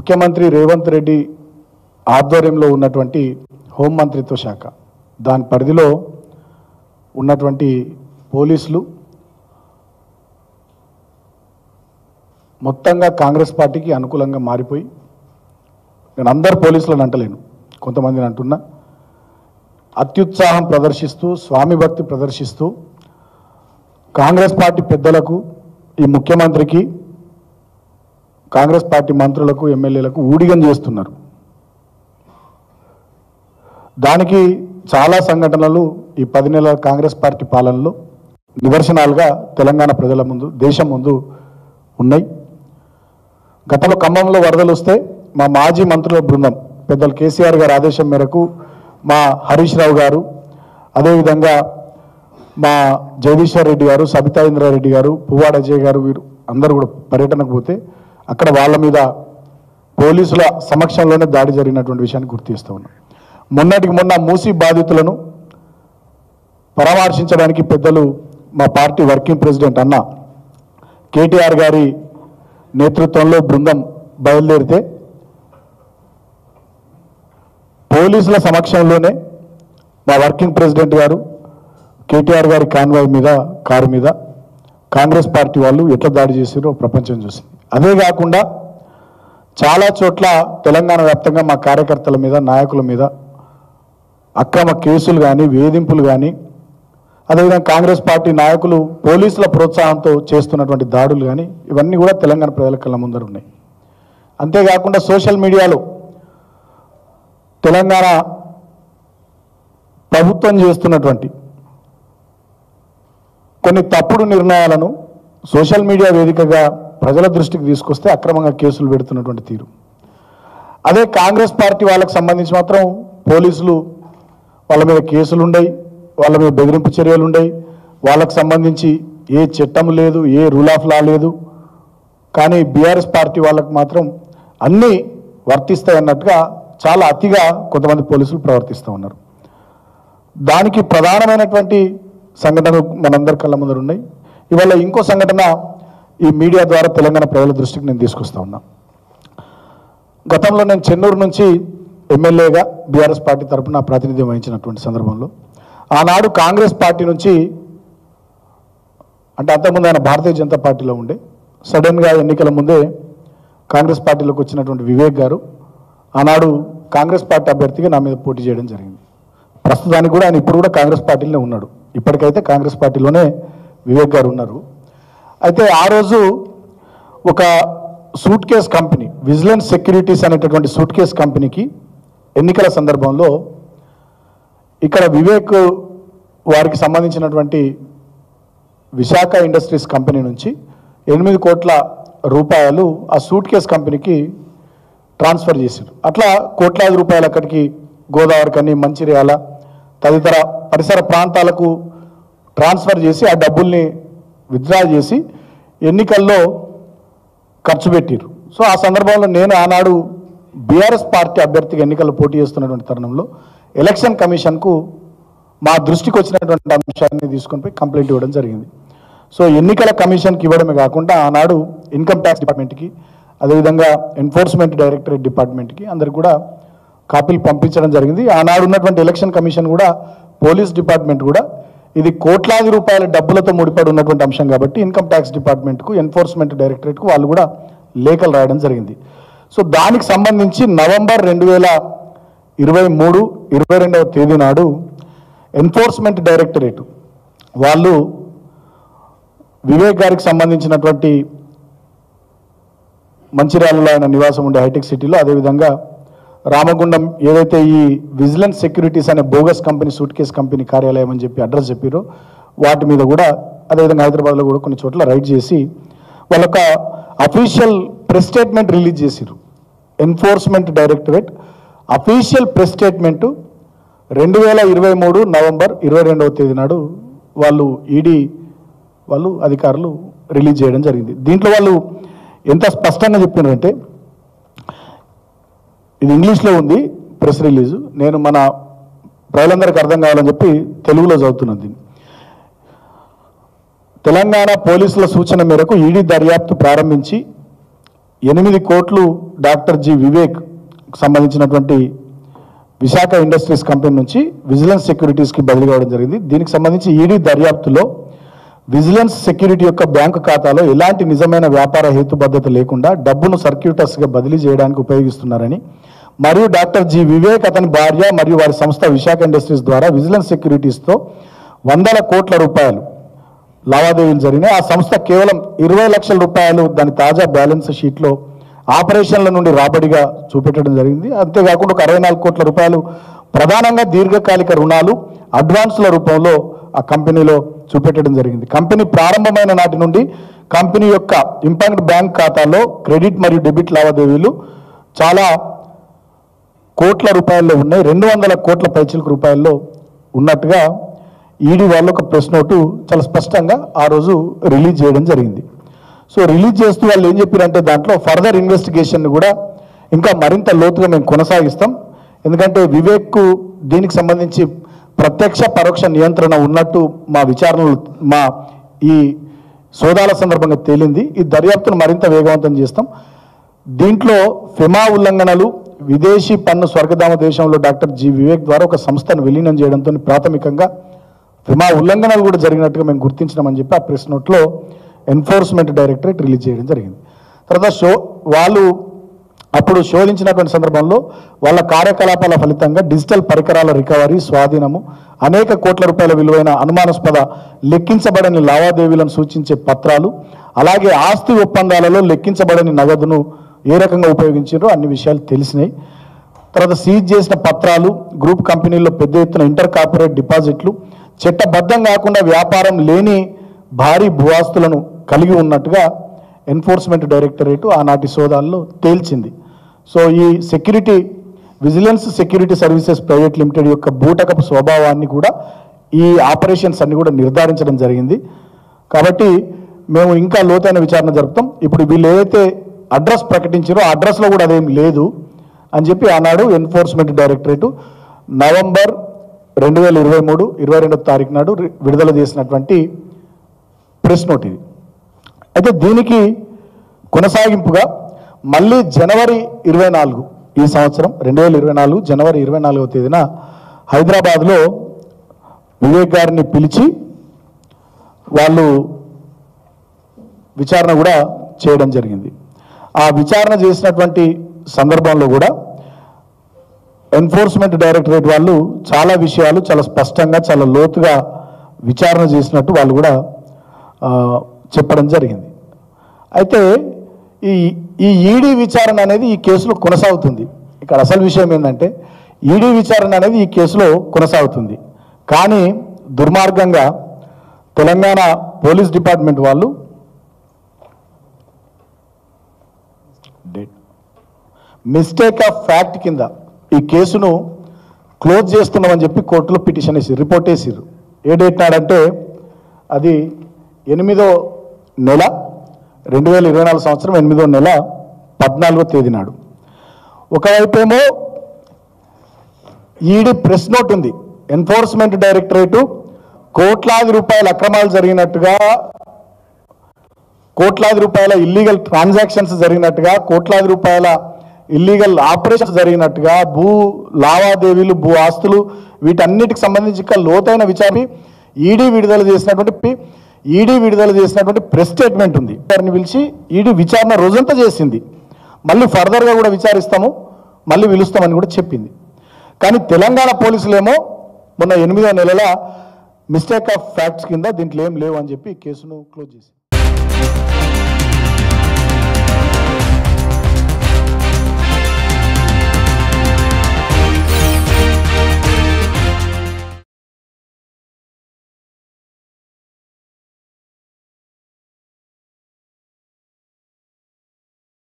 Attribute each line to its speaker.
Speaker 1: ముఖ్యమంత్రి రేవంత్ రెడ్డి ఆధ్వర్యంలో ఉన్నటువంటి హోంమంత్రిత్వ శాఖ దాని పరిధిలో ఉన్నటువంటి పోలీసులు మొత్తంగా కాంగ్రెస్ పార్టీకి అనుకూలంగా మారిపోయి నేను అందరు పోలీసులను అంటలేను కొంతమందిని అంటున్నా అత్యుత్సాహం ప్రదర్శిస్తూ స్వామి భక్తి ప్రదర్శిస్తూ కాంగ్రెస్ పార్టీ పెద్దలకు ఈ ముఖ్యమంత్రికి కాంగ్రెస్ పార్టీ మంత్రులకు ఎమ్మెల్యేలకు ఊడిగం చేస్తున్నారు దానికి చాలా సంఘటనలు ఈ పది నెలల కాంగ్రెస్ పార్టీ పాలనలో నిదర్శనాలుగా తెలంగాణ ప్రజల ముందు దేశం ముందు ఉన్నాయి గతంలో ఖమ్మంలో వరదలు వస్తే మా మాజీ మంత్రుల బృందం పెద్దలు కేసీఆర్ గారి ఆదేశం మేరకు మా హరీష్ రావు గారు అదేవిధంగా మా జగదీశ్వర్ రెడ్డి గారు సబితా ఇంద్రారెడ్డి గారు పువ్వాడ అజయ్ గారు వీరు అందరూ కూడా పర్యటనకు పోతే అక్కడ వాళ్ళ మీద పోలీసుల సమక్షంలోనే దాడి జరిగినటువంటి విషయాన్ని గుర్తు చేస్తూ ఉన్నాం మొన్నటికి మొన్న మూసి బాధితులను పరామర్శించడానికి పెద్దలు మా పార్టీ వర్కింగ్ ప్రెసిడెంట్ అన్న కేటీఆర్ గారి నేతృత్వంలో బృందం బయలుదేరితే పోలీసుల సమక్షంలోనే మా వర్కింగ్ ప్రెసిడెంట్ గారు కేటీఆర్ గారి కాన్వాయ్ మీద కారు మీద కాంగ్రెస్ పార్టీ వాళ్ళు ఎట్లా దాడి చేసారో ప్రపంచం చూసింది అదే కాకుండా చాలా చోట్ల తెలంగాణ వ్యాప్తంగా మా కార్యకర్తల మీద నాయకుల మీద అక్రమ కేసులు కానీ వేధింపులు కానీ అదేవిధంగా కాంగ్రెస్ పార్టీ నాయకులు పోలీసుల ప్రోత్సాహంతో చేస్తున్నటువంటి దాడులు కానీ ఇవన్నీ కూడా తెలంగాణ ప్రజల కళ్ళ ముందర ఉన్నాయి అంతేకాకుండా సోషల్ మీడియాలో తెలంగాణ ప్రభుత్వం చేస్తున్నటువంటి కొన్ని తప్పుడు నిర్ణయాలను సోషల్ మీడియా వేదికగా ప్రజల దృష్టికి తీసుకొస్తే అక్రమంగా కేసులు పెడుతున్నటువంటి తీరు అదే కాంగ్రెస్ పార్టీ వాళ్ళకి సంబంధించి మాత్రం పోలీసులు వాళ్ళ మీద కేసులు ఉండయి వాళ్ళ మీద బెదిరింపు చర్యలు ఉండయి వాళ్ళకి సంబంధించి ఏ చట్టం లేదు ఏ రూల్ ఆఫ్ లా లేదు కానీ బీఆర్ఎస్ పార్టీ వాళ్ళకి మాత్రం అన్నీ వర్తిస్తాయి అన్నట్టుగా చాలా అతిగా కొంతమంది పోలీసులు ప్రవర్తిస్తూ ఉన్నారు దానికి ప్రధానమైనటువంటి సంఘటనలు మనందరి కళ్ళ ముందర ఉన్నాయి ఇవాళ ఇంకో సంఘటన ఈ మీడియా ద్వారా తెలంగాణ ప్రజల దృష్టికి నేను తీసుకొస్తా ఉన్నా గతంలో నేను చెన్నూరు నుంచి ఎమ్మెల్యేగా బీఆర్ఎస్ పార్టీ తరపున ప్రాతినిధ్యం వహించినటువంటి సందర్భంలో ఆనాడు కాంగ్రెస్ పార్టీ నుంచి అంటే అంతకుముందు ఆయన భారతీయ జనతా పార్టీలో ఉండే సడన్గా ఎన్నికల ముందే కాంగ్రెస్ పార్టీలోకి వచ్చినటువంటి వివేక్ గారు ఆనాడు కాంగ్రెస్ పార్టీ అభ్యర్థిగా నా మీద పోటీ చేయడం జరిగింది ప్రస్తుతానికి కూడా ఆయన ఇప్పుడు కూడా కాంగ్రెస్ పార్టీలోనే ఉన్నాడు ఇప్పటికైతే కాంగ్రెస్ పార్టీలోనే వివేక్ గారు ఉన్నారు అయితే ఆ రోజు ఒక suitcase company vigilance securities అనేటటువంటి సూట్ కేస్ కంపెనీకి ఎన్నికల సందర్భంలో ఇక్కడ వివేక్ వారికి సంబంధించినటువంటి విశాఖ ఇండస్ట్రీస్ కంపెనీ నుంచి ఎనిమిది కోట్ల రూపాయలు ఆ సూట్ కేస్ కంపెనీకి ట్రాన్స్ఫర్ చేశారు అట్లా కోట్లాది రూపాయలు అక్కడికి గోదావరి కని మంచిర్యాల తదితర పరిసర ప్రాంతాలకు ట్రాన్స్ఫర్ చేసి ఆ డబ్బుల్ని విత్డ్రా చేసి ఎన్నికల్లో ఖర్చు పెట్టారు సో ఆ సందర్భంలో నేను ఆనాడు బీఆర్ఎస్ పార్టీ అభ్యర్థిగా ఎన్నికల్లో పోటీ చేస్తున్నటువంటి తరుణంలో ఎలక్షన్ కమిషన్కు మా దృష్టికి వచ్చినటువంటి అంశాన్ని తీసుకొని పోయి కంప్లైంట్ ఇవ్వడం జరిగింది సో ఎన్నికల కమిషన్కి ఇవ్వడమే కాకుండా ఆనాడు ఇన్కమ్ ట్యాక్స్ డిపార్ట్మెంట్కి అదేవిధంగా ఎన్ఫోర్స్మెంట్ డైరెక్టరేట్ డిపార్ట్మెంట్కి అందరికి కూడా కాపీలు పంపించడం జరిగింది ఆనాడు ఉన్నటువంటి ఎలక్షన్ కమిషన్ కూడా పోలీస్ డిపార్ట్మెంట్ కూడా ఇది కోట్లాది రూపాయల డబ్బులతో ముడిపడి ఉన్నటువంటి అంశం కాబట్టి ఇన్కమ్ ట్యాక్స్ డిపార్ట్మెంట్కు ఎన్ఫోర్స్మెంట్ డైరెక్టరేట్కు వాళ్ళు కూడా లేఖలు రాయడం జరిగింది సో దానికి సంబంధించి నవంబర్ రెండు వేల ఇరవై మూడు ఇరవై రెండవ తేదీ నాడు ఎన్ఫోర్స్మెంట్ డైరెక్టరేట్ వాళ్ళు వివేక్ గారికి సంబంధించినటువంటి మంచిర్యాలలో ఆయన నివాసం ఉండే హైటెక్ సిటీలో అదేవిధంగా రామగుండం ఏదైతే ఈ విజిలెన్స్ సెక్యూరిటీస్ అనే bogus company suitcase company కార్యాలయం అని చెప్పి అడ్రస్ చెప్పారో వాటి మీద కూడా అదేవిధంగా హైదరాబాద్లో కూడా కొన్ని చోట్ల రైడ్ చేసి వాళ్ళొక అఫీషియల్ ప్రెస్ స్టేట్మెంట్ రిలీజ్ చేసిరు enforcement directorate official press statement రెండు వేల ఇరవై మూడు నవంబర్ ఇరవై రెండవ తేదీ నాడు వాళ్ళు ఈడీ వాళ్ళు అధికారులు రిలీజ్ చేయడం జరిగింది దీంట్లో వాళ్ళు ఎంత స్పష్టంగా చెప్పినారంటే ఇది ఇంగ్లీష్లో ఉంది ప్రెస్ రిలీజు నేను మన ప్రజలందరికీ అర్థం కావాలని చెప్పి తెలుగులో చదువుతున్నాను దీన్ని తెలంగాణ పోలీసుల సూచన మేరకు ఈడీ దర్యాప్తు ప్రారంభించి ఎనిమిది కోట్లు డాక్టర్ జి వివేక్ సంబంధించినటువంటి విశాఖ ఇండస్ట్రీస్ కంపెనీ నుంచి విజిలెన్స్ సెక్యూరిటీస్కి బదిలీ కావడం జరిగింది దీనికి సంబంధించి ఈడీ దర్యాప్తులో విజిలెన్స్ సెక్యూరిటీ యొక్క బ్యాంకు ఖాతాలో ఎలాంటి నిజమైన వ్యాపార హేతుబద్ధత లేకుండా డబ్బును సర్క్యూటర్స్గా బదిలీ చేయడానికి ఉపయోగిస్తున్నారని మరియు డాక్టర్ జి వివేక్ అతని భార్య మరియు వారి సంస్థ విశాఖ ఇండస్ట్రీస్ ద్వారా విజిలెన్స్ సెక్యూరిటీస్తో వందల కోట్ల రూపాయలు లావాదేవీలు జరిగినాయి ఆ సంస్థ కేవలం ఇరవై లక్షల రూపాయలు దాని తాజా బ్యాలెన్స్ షీట్లో ఆపరేషన్ల నుండి రాబడిగా చూపెట్టడం జరిగింది అంతేకాకుండా ఒక అరవై నాలుగు కోట్ల రూపాయలు ప్రధానంగా దీర్ఘకాలిక రుణాలు అడ్వాన్స్ల రూపంలో ఆ కంపెనీలో చూపెట్టడం జరిగింది కంపెనీ ప్రారంభమైన నాటి నుండి కంపెనీ యొక్క ఇంపాక్ట్ బ్యాంక్ ఖాతాలో క్రెడిట్ మరియు డెబిట్ లావాదేవీలు చాలా కోట్ల రూపాయల్లో ఉన్నాయి రెండు వందల కోట్ల పైచిలకు రూపాయల్లో ఉన్నట్టుగా ఈడీ వాళ్ళు ఒక ప్రెస్ నోటు చాలా స్పష్టంగా ఆ రోజు రిలీజ్ చేయడం జరిగింది సో రిలీజ్ చేస్తూ వాళ్ళు ఏం చెప్పారంటే దాంట్లో ఫర్దర్ ఇన్వెస్టిగేషన్ కూడా ఇంకా మరింత లోతుగా మేము కొనసాగిస్తాం ఎందుకంటే వివేక్కు దీనికి సంబంధించి ప్రత్యక్ష పరోక్ష నియంత్రణ ఉన్నట్టు మా విచారణలు మా ఈ సోదాల సందర్భంగా తేలింది ఈ దర్యాప్తును మరింత వేగవంతం చేస్తాం దీంట్లో ఫిమా ఉల్లంఘనలు విదేశీ పన్ను స్వర్గధామ దేశంలో డాక్టర్ జి వివేక్ ద్వారా ఒక సంస్థను విలీనం చేయడంతో ప్రాథమికంగా ఫిమా ఉల్లంఘనలు కూడా జరిగినట్టుగా మేము గుర్తించినామని చెప్పి ఆ ప్రెస్ నోట్లో ఎన్ఫోర్స్మెంట్ డైరెక్టరేట్ రిలీజ్ చేయడం జరిగింది తర్వాత షో వాళ్ళు అప్పుడు శోధించినటువంటి సందర్భంలో వాళ్ళ కార్యకలాపాల ఫలితంగా డిజిటల్ పరికరాల రికవరీ స్వాధీనము అనేక కోట్ల రూపాయల విలువైన అనుమానాస్పద లెక్కించబడని లావాదేవీలను సూచించే పత్రాలు అలాగే ఆస్తి ఒప్పందాలలో లెక్కించబడని నగదును ఏ రకంగా ఉపయోగించారో అన్ని విషయాలు తెలిసినాయి తర్వాత సీజ్ చేసిన పత్రాలు గ్రూప్ కంపెనీల్లో పెద్ద ఎత్తున ఇంటర్ కార్పొరేట్ డిపాజిట్లు చట్టబద్ధం కాకుండా వ్యాపారం లేని భారీ భూ ఆస్తులను కలిగి ఉన్నట్టుగా ఎన్ఫోర్స్మెంట్ డైరెక్టరేట్ ఆనాటి సోదాల్లో తేల్చింది సో ఈ security vigilance security services private limited యొక్క బూటకపు స్వభావాన్ని కూడా ఈ ఆపరేషన్స్ అన్ని కూడా నిర్ధారించడం జరిగింది కాబట్టి మేము ఇంకా లోతైన విచారణ జరుపుతాం ఇప్పుడు వీళ్ళు ఏదైతే అడ్రస్ ప్రకటించారో ఆ అడ్రస్లో కూడా అదేం లేదు అని చెప్పి ఆనాడు ఎన్ఫోర్స్మెంట్ డైరెక్టరేట్ నవంబర్ రెండు వేల ఇరవై మూడు ఇరవై రెండో తారీఖు నాడు రి- విడుదల చేసినటువంటి ప్రెస్ నోట్ ఇది అయితే దీనికి కొనసాగింపుగా మళ్ళీ జనవరి ఇరవై నాలుగు ఈ సంవత్సరం రెండు వేల ఇరవై నాలుగు జనవరి ఇరవై నాలుగవ తేదీన హైదరాబాద్లో వివేక్ గారిని పిలిచి వాళ్ళు విచారణ కూడా చేయడం జరిగింది ఆ విచారణ చేసినటువంటి సందర్భంలో కూడా ఎన్ఫోర్స్మెంట్ డైరెక్టరేట్ వాళ్ళు చాలా విషయాలు చాలా స్పష్టంగా చాలా లోతుగా విచారణ చేసినట్టు వాళ్ళు కూడా ఆ, చెప్పడం జరిగింది అయితే ఈ ఈ ఈడీ విచారణ అనేది ఈ కేసులో కొనసాగుతుంది ఇక్కడ అసలు విషయం ఏంటంటే ఈడీ విచారణ అనేది ఈ కేసులో కొనసాగుతుంది కానీ దుర్మార్గంగా తెలంగాణ పోలీస్ డిపార్ట్మెంట్ వాళ్ళు డేట్ మిస్టేక్ ఆఫ్ ఫ్యాక్ట్ కింద ఈ కేసును క్లోజ్ చేస్తున్నామని చెప్పి కోర్టులో పిటిషన్ వేసి రిపోర్ట్ వేసిర్రు ఏ డేట్ నాడంటే అది ఎనిమిదో నెల రెండు వేల ఇరవై నాలుగు సంవత్సరం ఎనిమిదో నెల పద్నాలుగో తేదీ నాడు ఒకవైపేమో ఈడీ ప్రెస్ నోట్ ఉంది ఎన్ఫోర్స్మెంట్ డైరెక్టరేటు కోట్లాది రూపాయల అక్రమాలు జరిగినట్టుగా కోట్లాది రూపాయల ఇల్లీగల్ ట్రాన్సాక్షన్స్ జరిగినట్టుగా కోట్లాది రూపాయల ఇల్లీగల్ ఆపరేషన్స్ జరిగినట్టుగా భూ లావాదేవీలు భూ ఆస్తులు వీటన్నిటికి సంబంధించి ఇంకా లోతైన విచారణ ఈడీ విడుదల చేసినటువంటి ఈడీ విడుదల చేసినటువంటి ప్రెస్ స్టేట్మెంట్ ఉంది వారిని పిలిచి ఈడీ విచారణ రోజంతా చేసింది మళ్ళీ ఫర్దర్గా కూడా విచారిస్తాము మళ్ళీ పిలుస్తామని కూడా చెప్పింది కానీ తెలంగాణ పోలీసులేమో మొన్న ఎనిమిదో నెలల మిస్టేక్ ఆఫ్ ఫ్యాక్ట్స్ కింద దీంట్లో ఏం లేవు అని చెప్పి కేసును క్లోజ్ చేసింది